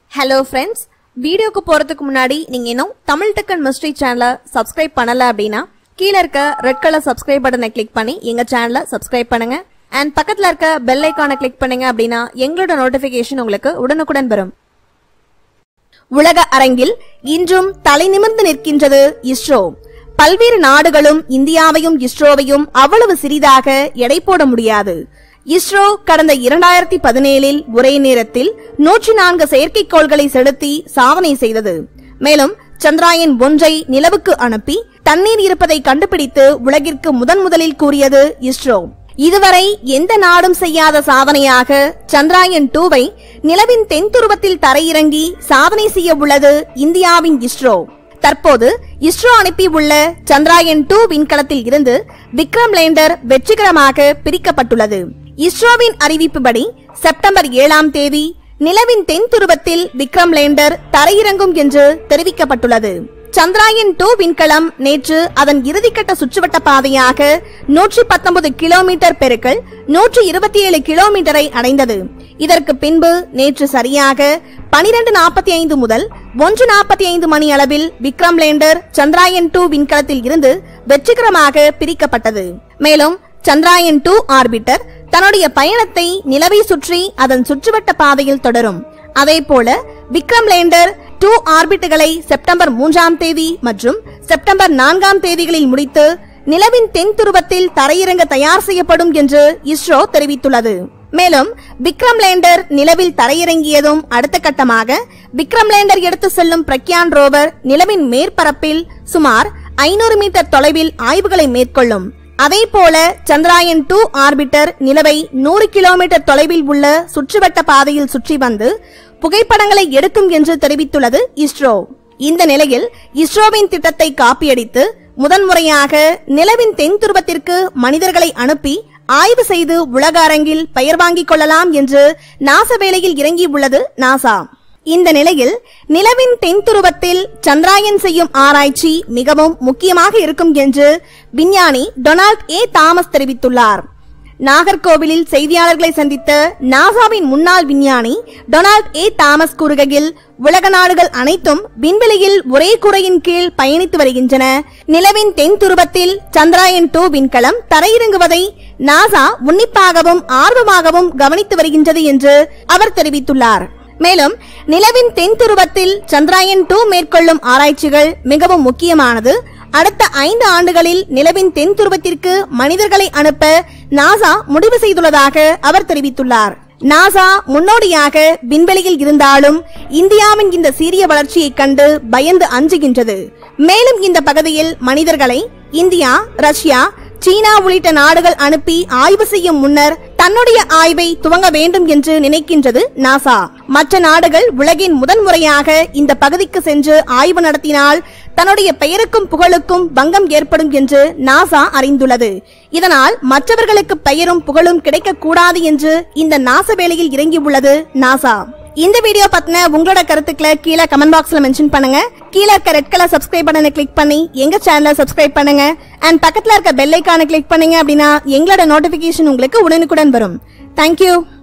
hello friends வீடியோக்கு போறதுக்கு முன்னாடி நீங்க இன்னும் தமிழ் டெக்கன் மிஸ்ட்ரி சேனலை சப்ஸ்கிரைப் பண்ணல அப்படின்னா கீழே இருக்க ரெட் கலர் சப்ஸ்கிரைப் பட்டனை கிளிக் பண்ணி எங்க சேனலை சப்ஸ்கிரைப் பண்ணுங்க அண்ட் பக்கத்துல இருக்க பெல் ஐக்கானை கிளிக் பண்ணுங்க அப்படின்னா எங்களோட நோட்டிபிகேஷன் உங்களுக்கு உடனுக்குடன் வரும் உலக அரங்கில் இன்றும் தலை நிமிர்ந்து நிற்கின்றது இஸ்ரோ பல்வேறு நாடுகளும் இந்தியாவையும் இஸ்ரோவையும் அவ்வளவு சிறிதாக எடை போட முடியாது இஸ்ரோ கடந்த இரண்டாயிரத்தி பதினேழில் ஒரே நேரத்தில் நூற்றி நான்கு செயற்கைக்கோள்களை செலுத்தி சாதனை செய்தது மேலும் சந்திராயன் ஒன்றை நிலவுக்கு அனுப்பி தண்ணீர் இருப்பதை கண்டுபிடித்து உலகிற்கு முதன் முதலில் கூறியது இஸ்ரோ இதுவரை எந்த நாடும் செய்யாத சாதனையாக சந்திராயன் டூவை நிலவின் தென் துருவத்தில் தரையிறங்கி சாதனை செய்ய உள்ளது இந்தியாவின் இஸ்ரோ தற்போது இஸ்ரோ அனுப்பியுள்ள சந்திராயன் டூ விண்கலத்தில் இருந்து விக்ரம் லேண்டர் வெற்றிகரமாக பிரிக்கப்பட்டுள்ளது இஸ்ரோவின் அறிவிப்புப்படி செப்டம்பர் ஏழாம் தேதி நிலவின் தென் துருவத்தில் விக்ரம் லேண்டர் தரையிறங்கும் என்று தெரிவிக்கப்பட்டுள்ளது சந்திராயன் டூ விண்கலம் நேற்று அதன் இறுதிக்கட்ட சுற்றுவட்ட பாதையாக நூற்றி பத்தொன்பது கிலோமீட்டர் பெருக்கல் நூற்றி இருபத்தி ஏழு கிலோமீட்டரை அடைந்தது இதற்கு பின்பு நேற்று சரியாக பனிரெண்டு நாற்பத்தி ஐந்து முதல் ஒன்று நாற்பத்தி ஐந்து மணி அளவில் விக்ரம் லேண்டர் சந்திராயன் டூ விண்கலத்தில் இருந்து வெற்றிகரமாக பிரிக்கப்பட்டது மேலும் சந்திராயன் டூ ஆர்பிட்டர் தன்னுடைய பயணத்தை நிலவை சுற்றி அதன் சுற்றுவட்ட பாதையில் தொடரும் அதேபோல விக்ரம் லேண்டர் டூ ஆர்பிட்டுகளை செப்டம்பர் மூன்றாம் தேதி மற்றும் செப்டம்பர் நான்காம் தேதிகளில் முடித்து நிலவின் தென் துருவத்தில் தரையிறங்க தயார் செய்யப்படும் என்று இஸ்ரோ தெரிவித்துள்ளது மேலும் விக்ரம் லேண்டர் நிலவில் தரையிறங்கியதும் அடுத்த கட்டமாக விக்ரம் லேண்டர் எடுத்து செல்லும் பிரக்யான் ரோவர் நிலவின் மேற்பரப்பில் சுமார் ஐநூறு மீட்டர் தொலைவில் ஆய்வுகளை மேற்கொள்ளும் அதே போல சந்திராயன் டூ ஆர்பிட்டர் நிலவை நூறு கிலோமீட்டர் தொலைவில் உள்ள சுற்றுவட்ட பாதையில் சுற்றி வந்து புகைப்படங்களை எடுக்கும் என்று தெரிவித்துள்ளது இஸ்ரோ இந்த நிலையில் இஸ்ரோவின் திட்டத்தை காப்பியடித்து முதன்முறையாக நிலவின் தென் துருவத்திற்கு மனிதர்களை அனுப்பி ஆய்வு செய்து உலக அரங்கில் பெயர் வாங்கிக் கொள்ளலாம் என்று நாசா வேலையில் இறங்கியுள்ளது நாசா இந்த நிலையில் நிலவின் தென் துருவத்தில் சந்திராயன் செய்யும் ஆராய்ச்சி மிகவும் முக்கியமாக இருக்கும் என்று விஞ்ஞானி டொனால்ட் ஏ தாமஸ் தெரிவித்துள்ளார் நாகர்கோவிலில் செய்தியாளர்களை சந்தித்த நாசாவின் முன்னாள் விஞ்ஞானி டொனால்ட் ஏ தாமஸ் கூறுகையில் உலக நாடுகள் அனைத்தும் விண்வெளியில் ஒரே குறையின் கீழ் பயணித்து வருகின்றன நிலவின் தென் துருவத்தில் சந்திராயன் டூ விண்கலம் தரையிறங்குவதை நாசா உன்னிப்பாகவும் ஆர்வமாகவும் கவனித்து வருகின்றது என்று அவர் தெரிவித்துள்ளார் மேலும் நிலவின் தென் துருவத்தில் சந்திராயன் டூ மேற்கொள்ளும் ஆராய்ச்சிகள் மிகவும் முக்கியமானது அடுத்த ஐந்து ஆண்டுகளில் நிலவின் தென் துருவத்திற்கு மனிதர்களை அனுப்ப நாசா முடிவு செய்துள்ளதாக அவர் தெரிவித்துள்ளார் நாசா முன்னோடியாக விண்வெளியில் இருந்தாலும் இந்தியாவின் இந்த சீரிய வளர்ச்சியைக் கண்டு பயந்து அஞ்சுகின்றது மேலும் இந்த பகுதியில் மனிதர்களை இந்தியா ரஷ்யா சீனா உள்ளிட்ட நாடுகள் அனுப்பி ஆய்வு செய்யும் முன்னர் தன்னுடைய ஆய்வை துவங்க வேண்டும் என்று நினைக்கின்றது நாசா மற்ற நாடுகள் உலகின் முதன்முறையாக இந்த பகுதிக்கு சென்று ஆய்வு நடத்தினால் தன்னுடைய பெயருக்கும் புகழுக்கும் பங்கம் ஏற்படும் என்று நாசா அறிந்துள்ளது இதனால் மற்றவர்களுக்கு பெயரும் புகழும் கிடைக்கக்கூடாது என்று இந்த நாச வேலையில் இறங்கியுள்ளது நாசா இந்த வீடியோ பத்தின உங்களோட கருத்துக்களை கீழே கமெண்ட் பாக்ஸ்ல மென்ஷன் பண்ணுங்க கீழே இருக்க ரெட் கலர் சப்ஸ்கிரைப் பட்டனை கிளிக் பண்ணி எங்க சேனலை சப்ஸ்கிரைப் பண்ணுங்க அண்ட் பக்கத்துல இருக்க பெல் ஐக்கானை கிளிக் பண்ணீங்க அப்படின்னா எங்களோட நோட்டிபிகேஷன் உங்களுக்கு உடனுக்குடன் வரும் தேங்க்யூ